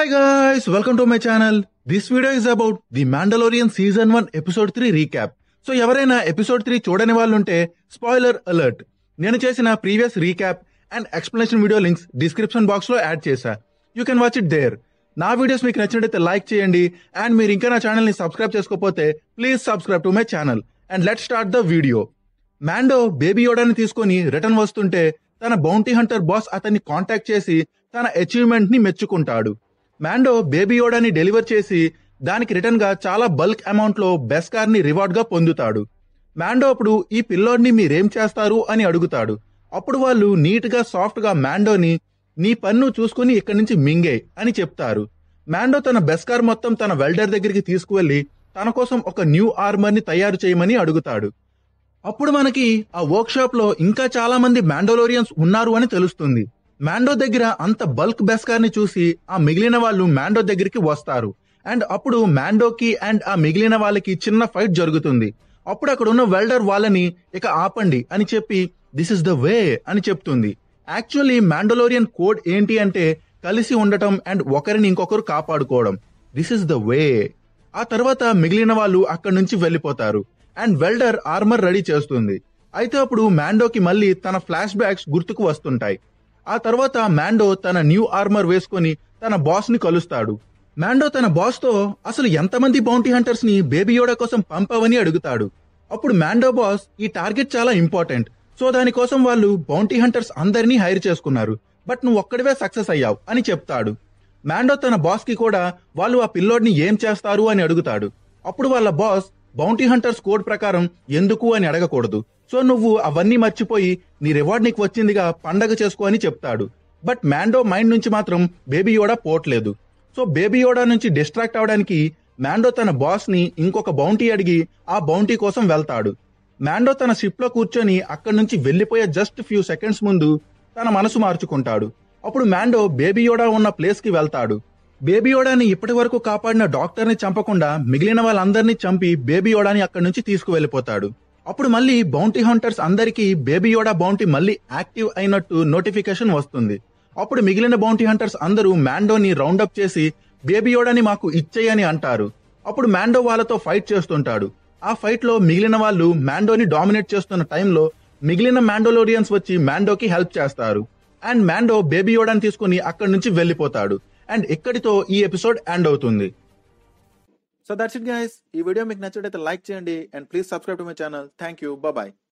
Hi guys, welcome to my channel. This video is about the Mandalorian season 1 episode 3 recap. So ఎవరైనా episode three చూడని వాళ్ళు ఉంటే spoiler alert నేను చేసిన previous recap and explanation video links description box లో add చేశా you can watch it there నా videos మీకు నచ్చినట్టయితే లైక్ చేయండి అండ్ మీరు ఇంకా నా ఛానల్ ని సబ్స్క్రైబ్ చేసుకోకపోతే please subscribe to my channel and let start the video Mando baby యోడాని తీసుకొని రిటర్న్ వస్తుంటే తన బౌంటీ హంటర్ బాస్ అతన్ని కాంటాక్ట్ చేసి తన అచీవ్మెంట్ ని మెచ్చుకుంటాడు మాండో బేబీ యోడాని డెలివర్ చేసి దానికి రిటర్న్ గా చాలా బల్క్ అమౌంట్ లో బెస్కార్ ని రివార్డ్ గా పొందుతాడు మాండో అప్పుడు ఈ పిల్లోడిని మీరేం చేస్తారు అని అడుగుతాడు అప్పుడు వాళ్ళు నీట్ గా సాఫ్ట్ గా మాండోని నీ పన్ను చూసుకుని ఇక్కడి నుంచి మింగే అని చెప్తారు మాండో తన బెస్కార్ మొత్తం తన వెల్డర్ దగ్గరికి తీసుకువెళ్లి తన కోసం ఒక న్యూ ఆర్మర్ ని తయారు చేయమని అడుగుతాడు అప్పుడు మనకి ఆ వర్క్ షాప్ లో ఇంకా చాలా మంది మ్యాండోలోరియన్స్ ఉన్నారు అని తెలుస్తుంది మాండో దగ్గర అంత బల్క్ బెస్కార్ ని చూసి ఆ మిగిలిన వాళ్ళు మాండో దగ్గరికి వస్తారు అండ్ అప్పుడు మాండోకి అండ్ ఆ మిగిలిన వాళ్ళకి చిన్న ఫైట్ జరుగుతుంది అప్పుడు అక్కడ ఉన్న వెల్డర్ వాళ్ళని ఇక ఆపండి అని చెప్పి దిస్ ఇస్ ద వే అని చెప్తుంది యాక్చువల్లీ మ్యాండోలోరియన్ కోడ్ ఏంటి అంటే కలిసి ఉండటం అండ్ ఒకరిని ఇంకొకరు కాపాడుకోవడం దిస్ ఇస్ ద వే ఆ తర్వాత మిగిలిన వాళ్ళు అక్కడి నుంచి వెళ్ళిపోతారు అండ్ వెల్డర్ ఆర్మర్ రెడీ చేస్తుంది అయితే అప్పుడు మాండోకి మళ్ళీ తన ఫ్లాష్ బ్యాక్స్ గుర్తుకు వస్తుంటాయి ఆ తర్వాత మాండో తన న్యూ ఆర్మర్ వేసుకొని తన బాస్ ని కలుస్తాడు మాండో తన బాస్ తో అసలు ఎంతమంది బౌంటీ హంటర్స్ ని బేబీ యోడా కోసం పంపవని అడుగుతాడు అప్పుడు మాండో బాస్ ఈ టార్గెట్ చాలా ఇంపార్టెంట్ సో దానికోసం వాళ్ళు బౌంటీ హంటర్స్ అందరినీ హైర్ చేసుకున్నారు బట్ నువ్వు ఒక్కడివే సక్సెస్ అయ్యావు అని చెప్తాడు మాండో తన బాస్ కి కూడా వాళ్ళు ఆ పిల్లోడిని ఏం చేస్తారు అని అడుగుతాడు అప్పుడు వాళ్ళ బాస్ బౌంటీ హంటర్స్ కోడ్ ప్రకారం ఎందుకు అని అడగకూడదు సో నువ్వు అవన్నీ మర్చిపోయి నీ రివార్డ్ నీకు వచ్చిందిగా పండగ చేసుకో అని చెప్తాడు బట్ మాండో మైండ్ నుంచి మాత్రం బేబీ యోడా పోవట్లేదు సో బేబీ యోడా నుంచి డిస్ట్రాక్ట్ అవడానికి మాండో తన బాస్ ని ఇంకొక బౌంటీ అడిగి ఆ బౌంటీ కోసం వెళ్తాడు మాండో తన షిప్ లో కూర్చొని అక్కడి నుంచి వెళ్లిపోయే జస్ట్ ఫ్యూ సెకండ్స్ ముందు తన మనసు మార్చుకుంటాడు అప్పుడు మాండో బేబీ యోడా ఉన్న ప్లేస్ కి వెళ్తాడు బేబీ యోడాని ఇప్పటి వరకు కాపాడిన డాక్టర్ ని చంపకుండా మిగిలిన వాళ్ళందరినీ చంపి బేబీ యోడాని అక్కడి నుంచి తీసుకువెళ్లిపోతాడు అప్పుడు మళ్ళీ బౌంటీ హంటర్స్ అందరికీ బేబీ యోడా బౌంటీ మళ్ళీ యాక్టివ్ అయినట్టు నోటిఫికేషన్ వస్తుంది అప్పుడు మిగిలిన బౌంటీ హంటర్స్ అందరూ మాండోని రౌండప్ చేసి బేబీ యోడాని మాకు ఇచ్చేయని అంటారు అప్పుడు మాండో వాళ్ళతో ఫైట్ చేస్తుంటాడు ఆ ఫైట్ లో మిగిలిన వాళ్ళు మాండోని డామినేట్ చేస్తున్న టైంలో మిగిలిన మాండోలోరియన్స్ వచ్చి మాండోకి హెల్ప్ చేస్తారు అండ్ మాండో బేబీ యోడాని తీసుకుని అక్కడి నుంచి వెళ్ళిపోతాడు అండ్ ఇక్కడితో ఈ ఎపిసోడ్ ఎండ్ అవుతుంది సో దట్స్ ఇట్ గైస్ ఈ వీడియో మీకు నచ్చినట్లయితే లైక్ చేయండి and please subscribe to my channel thank you bye